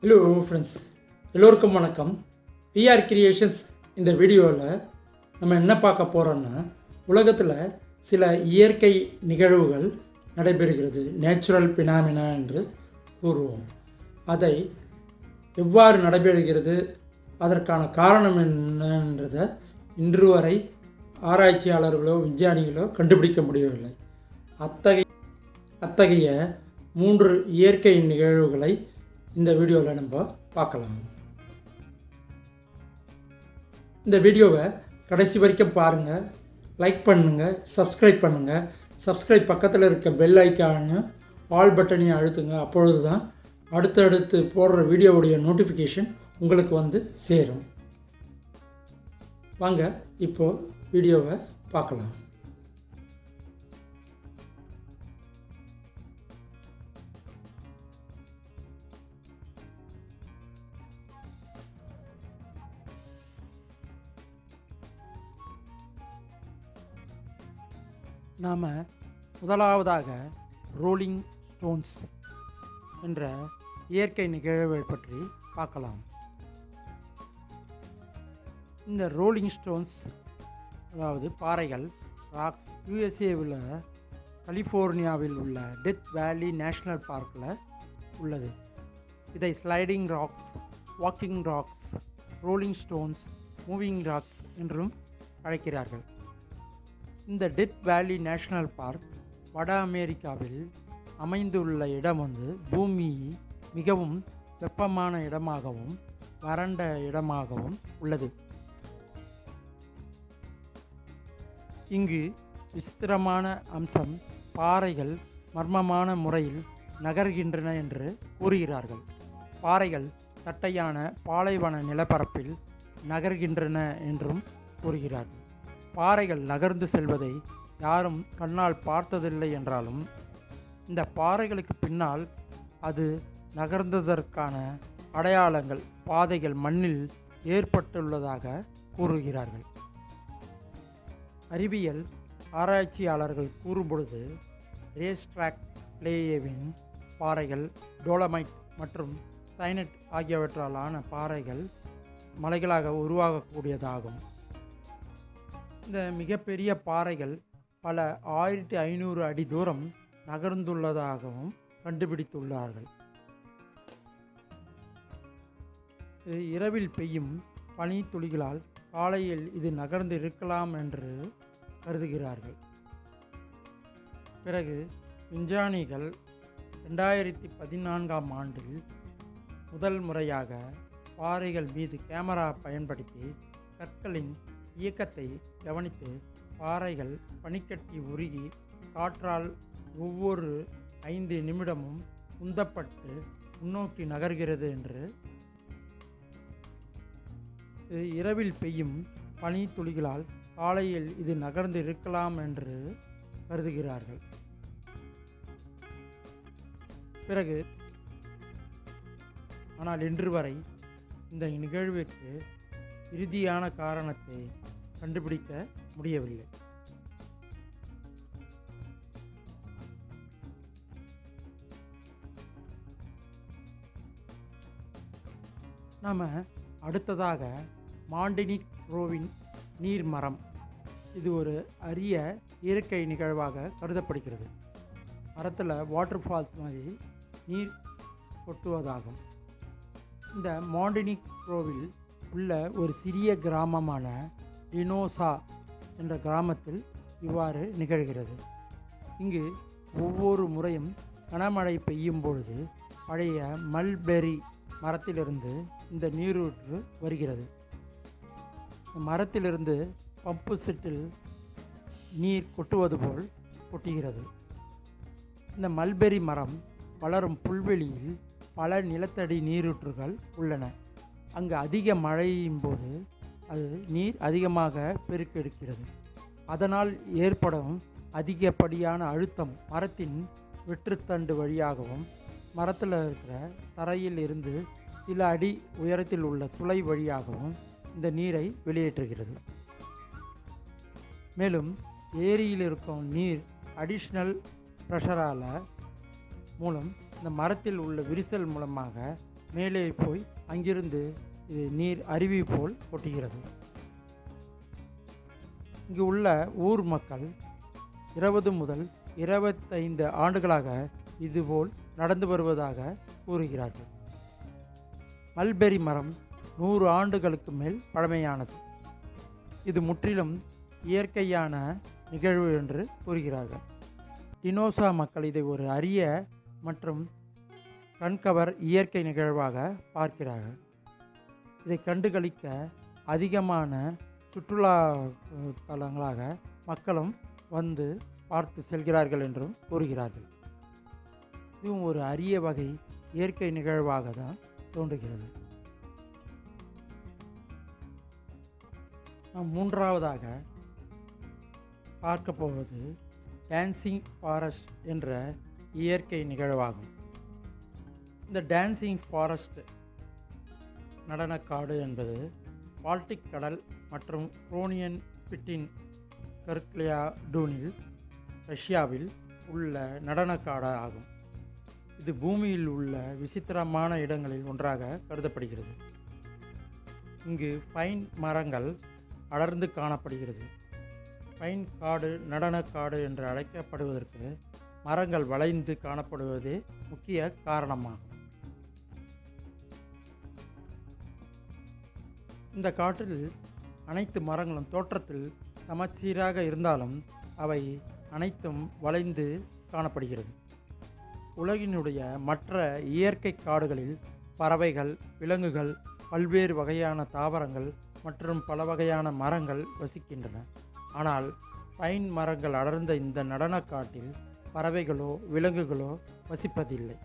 hello friends எல்லோருக்கும் வணக்கம் VR creations இந்த வீடியோவில் நம்ம என்ன பார்க்க போகிறோன்னா உலகத்தில் சில இயற்கை நிகழ்வுகள் நடைபெறுகிறது நேச்சுரல் பினாமினா என்று கூறுவோம் அதை எவ்வாறு நடைபெறுகிறது அதற்கான காரணம் என்னன்றதை இன்று வரை ஆராய்ச்சியாளர்களோ விஞ்ஞானிகளோ கண்டுபிடிக்க முடியவில்லை அத்தகைய அத்தகைய மூன்று இயற்கை நிகழ்வுகளை இந்த வீடியோவில் நம்ம பார்க்கலாம் இந்த வீடியோவை கடைசி வரைக்கும் பாருங்கள் லைக் பண்ணுங்கள் சப்ஸ்கிரைப் பண்ணுங்கள் சப்ஸ்கிரைப் பக்கத்தில் இருக்க பெல் ஐக்கானையும் ஆல் பட்டனையும் அழுத்துங்க அப்பொழுது தான் அடுத்தடுத்து போடுற வீடியோவுடைய நோட்டிஃபிகேஷன் உங்களுக்கு வந்து சேரும் வாங்க இப்போது வீடியோவை பார்க்கலாம் நாம் முதலாவதாக ரோலிங் ஸ்டோன்ஸ் என்ற இயற்கை நிகழ்வை பற்றி பார்க்கலாம் இந்த ரோலிங் ஸ்டோன்ஸ் அதாவது பாறைகள் ராக்ஸ் யூஎஸ்ஏவில் கலிஃபோர்னியாவில் உள்ள டெத் வேலி நேஷ்னல் பார்க்கில் உள்ளது இதை sliding rocks walking rocks rolling stones moving rocks என்றும் அழைக்கிறார்கள் இந்த டெத் வேலி நேஷனல் பார்க் வட அமெரிக்காவில் அமைந்துள்ள இடம் வந்து பூமி மிகவும் வெப்பமான இடமாகவும் வறண்ட இடமாகவும் உள்ளது இங்கு விசித்திரமான அம்சம் பாறைகள் மர்மமான முறையில் நகர்கின்றன என்று கூறுகிறார்கள் பாறைகள் தட்டையான பாலைவன நிலப்பரப்பில் நகர்கின்றன என்றும் கூறுகிறார்கள் பாறைகள் நகர்ந்து செல்வதை யாரும் கண்ணால் பார்த்ததில்லை என்றாலும் இந்த பாறைகளுக்கு பின்னால் அது நகர்ந்ததற்கான அடையாளங்கள் பாதைகள் மண்ணில் ஏற்பட்டுள்ளதாக கூறுகிறார்கள் அறிவியல் ஆராய்ச்சியாளர்கள் கூறும்பொழுது ரேஸ் ட்ராக் பிளேயேவின் பாறைகள் டோலமைட் மற்றும் சைனட் ஆகியவற்றால் ஆன பாறைகள் மலைகளாக உருவாகக்கூடியதாகும் இந்த மிகப்பெரிய பாறைகள் பல ஆயிரத்தி ஐநூறு அடி தூரம் நகர்ந்துள்ளதாகவும் கண்டுபிடித்துள்ளார்கள் இது இரவில் பெய்யும் பனி துளிகளால் காலையில் இது நகர்ந்து இருக்கலாம் என்று கருதுகிறார்கள் பிறகு விஞ்ஞானிகள் ரெண்டாயிரத்தி பதினான்காம் ஆண்டில் முதல் முறையாக பாறைகள் மீது கேமரா பயன்படுத்தி கற்களின் இயக்கத்தை கவனித்து பாறைகள் பனிக்கட்டி உருகி காற்றால் ஒவ்வொரு ஐந்து நிமிடமும் உந்தப்பட்டு முன்னோக்கி நகர்கிறது என்று இது இரவில் பெய்யும் பனி துளிகளால் காலையில் இது நகர்ந்து இருக்கலாம் என்று கருதுகிறார்கள் பிறகு ஆனால் இன்று வரை இந்த நிகழ்விற்கு இறுதியான காரணத்தை கண்டுபிடிக்க முடியவில்லை நாம் அடுத்ததாக மாண்டினிக் ரோவின் நீர் மரம் இது ஒரு அரிய இயற்கை நிகழ்வாக கருதப்படுகிறது மரத்தில் வாட்டர் ஃபால்ஸ் மாதிரி நீர் கொட்டுவதாகும் இந்த மாண்டினிக் ரோவில் உள்ள ஒரு சிறிய கிராமமான லினோசா என்ற கிராமத்தில் இவ்வாறு நிகழ்கிறது இங்கு ஒவ்வொரு முறையும் கனமழை பெய்யும் பொழுது பழைய மல்பெரி மரத்திலிருந்து இந்த நீரூற்று வருகிறது மரத்திலிருந்து பம்பு செட்டில் நீர் கொட்டுவது போல் கொட்டுகிறது இந்த மல்பெரி மரம் வளரும் புல்வெளியில் பல நிலத்தடி நீரூற்றுகள் உள்ளன அங்கு அதிக மழையின் போது அது நீர் அதிகமாக பெருக்கெடுக்கிறது அதனால் ஏற்படும் அதிகப்படியான அழுத்தம் மரத்தின் வெற்றுத்தண்டு வழியாகவும் மரத்தில் இருக்கிற தரையில் இருந்து சில அடி உயரத்தில் உள்ள துளை வழியாகவும் இந்த நீரை வெளியேற்றுகிறது மேலும் ஏரியில் இருக்கும் நீர் அடிஷ்னல் ப்ரெஷரால் மூலம் இந்த மரத்தில் உள்ள விரிசல் மூலமாக மேலே போய் அங்கிருந்து இது நீர் அருவி போல் கொட்டுகிறது இங்கு உள்ள ஊர் மக்கள் இருபது முதல் இருபத்தைந்து ஆண்டுகளாக இதுபோல் நடந்து வருவதாக கூறுகிறார்கள் மல்பெரி மரம் நூறு ஆண்டுகளுக்கு மேல் பழமையானது இது முற்றிலும் இயற்கையான நிகழ்வு என்று கூறுகிறார்கள் டினோசா மக்கள் இதை ஒரு அரிய மற்றும் கண்கவர் இயற்கை நிகழ்வாக பார்க்கிறார்கள் இதை கண்டுகளிக்க அதிகமான சுற்றுலா அஹ், தலங்களாக மக்களும் வந்து பார்த்து செல்கிறார்கள் என்றும் கூறுகிறார்கள் இதுவும் ஒரு அரிய வகை இயற்கை நிகழ்வாக தான் தோன்றுகிறது நாம் மூன்றாவதாக பார்க்க போவது டான்சிங் ஃபாரஸ்ட் என்ற இயற்கை நிகழ்வாகும் இந்த டான்சிங் ஃபாரஸ்ட் நடனக்காடு என்பது பால்டிக் கடல் மற்றும் குரோனியன் ஸ்பிட்டின் கர்க்லியா டூனில் ரஷ்யாவில் உள்ள நடனக்காடு ஆகும் இது பூமியில் உள்ள விசித்திரமான இடங்களில் ஒன்றாக கருதப்படுகிறது இங்கு பைன் மரங்கள் அடர்ந்து காணப்படுகிறது பைன் காடு நடனக்காடு என்று அழைக்கப்படுவதற்கு மரங்கள் வளைந்து காணப்படுவதே முக்கிய காரணமாகும் இந்த காட்டில் அனைத்து மரங்களும் தோற்றத்தில் சமச்சீராக இருந்தாலும் அவை அனைத்தும் வளைந்து காணப்படுகிறது உலகினுடைய மற்ற இயற்கை காடுகளில் பறவைகள் விலங்குகள் பல்வேறு வகையான தாவரங்கள் மற்றும் பல வகையான மரங்கள் வசிக்கின்றன ஆனால் பைன் மரங்கள் அடர்ந்த இந்த நடனக்காட்டில் பறவைகளோ விலங்குகளோ வசிப்பதில்லை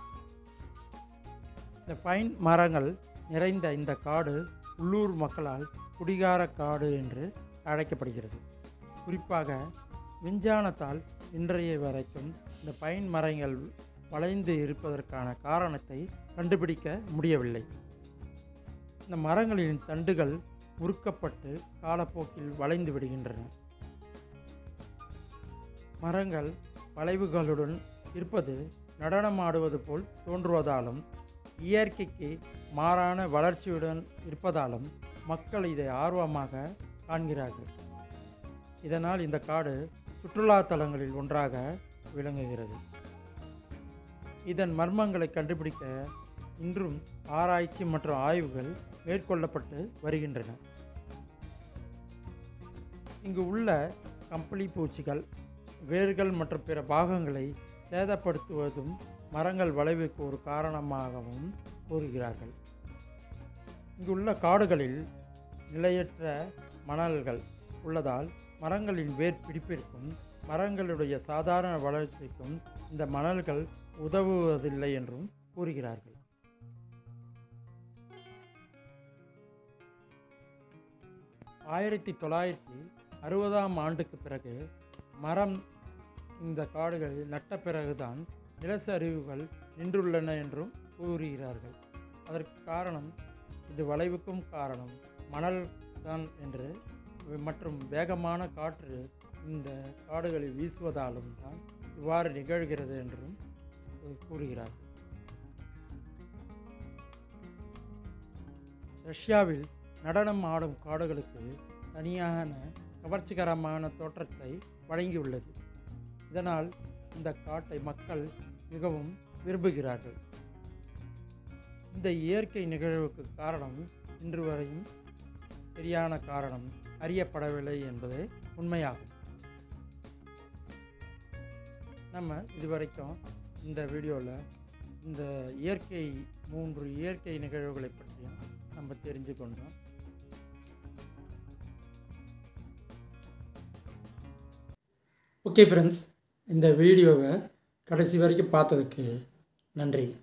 இந்த பைன் மரங்கள் நிறைந்த இந்த காடு உள்ளூர் மக்களால் குடிகார காடு என்று அழைக்கப்படுகிறது குறிப்பாக விஞ்ஞானத்தால் இன்றைய வரைக்கும் இந்த பைன் மரங்கள் வளைந்து இருப்பதற்கான காரணத்தை கண்டுபிடிக்க முடியவில்லை இந்த மரங்களின் தண்டுகள் முறுக்கப்பட்டு காலப்போக்கில் வளைந்து விடுகின்றன மரங்கள் வளைவுகளுடன் இருப்பது நடனமாடுவது போல் தோன்றுவதாலும் இயற்கைக்கு மாறான வளர்ச்சியுடன் இருப்பதாலும் மக்கள் இதை ஆர்வமாக காண்கிறார்கள் இதனால் இந்த காடு சுற்றுலா தலங்களில் ஒன்றாக விளங்குகிறது இதன் மர்மங்களை கண்டுபிடிக்க இன்றும் ஆராய்ச்சி மற்றும் ஆய்வுகள் மேற்கொள்ளப்பட்டு வருகின்றன இங்கு உள்ள கம்பளி பூச்சிகள் வேர்கள் மற்றும் பிற பாகங்களை சேதப்படுத்துவதும் மரங்கள் வளைவுக்கு ஒரு காரணமாகவும் கூறுகிறார்கள் இங்குள்ள காடுகளில் நிலையற்ற மணல்கள் உள்ளதால் மரங்களின் வேர் பிடிப்பிற்கும் மரங்களுடைய சாதாரண வளர்ச்சிக்கும் இந்த மணல்கள் உதவுவதில்லை என்றும் கூறுகிறார்கள் ஆயிரத்தி தொள்ளாயிரத்தி அறுபதாம் ஆண்டுக்கு பிறகு மரம் இந்த காடுகளில் நட்ட பிறகுதான் நிலச்சரிவுகள் நின்றுள்ளன என்றும் கூறுகிறார்கள் அதற்கு காரணம் இது வளைவுக்கும் காரணம் மணல் தான் என்று மற்றும் வேகமான காற்று இந்த காடுகளில் வீசுவதாலும் தான் இவ்வாறு நிகழ்கிறது என்றும் கூறுகிறார்கள் ரஷ்யாவில் நடனம் ஆடும் காடுகளுக்கு தனியான கவர்ச்சிகரமான தோற்றத்தை வழங்கியுள்ளது இதனால் இந்த காட்டை மக்கள் மிகவும் விரும்புகிறார்கள் இந்த இயற்கை நிகழ்வுக்கு காரணம் இன்று வரையும் சரியான காரணம் அறியப்படவில்லை என்பது உண்மையாகும் நம்ம இதுவரைக்கும் இந்த வீடியோவில் இந்த இயற்கை மூன்று இயற்கை நிகழ்வுகளை பற்றியும் நம்ம தெரிஞ்சு கொண்டோம் ஓகே ஃப்ரெண்ட்ஸ் இந்த வீடியோவை கடைசி வரைக்கும் பார்த்ததுக்கு நன்றி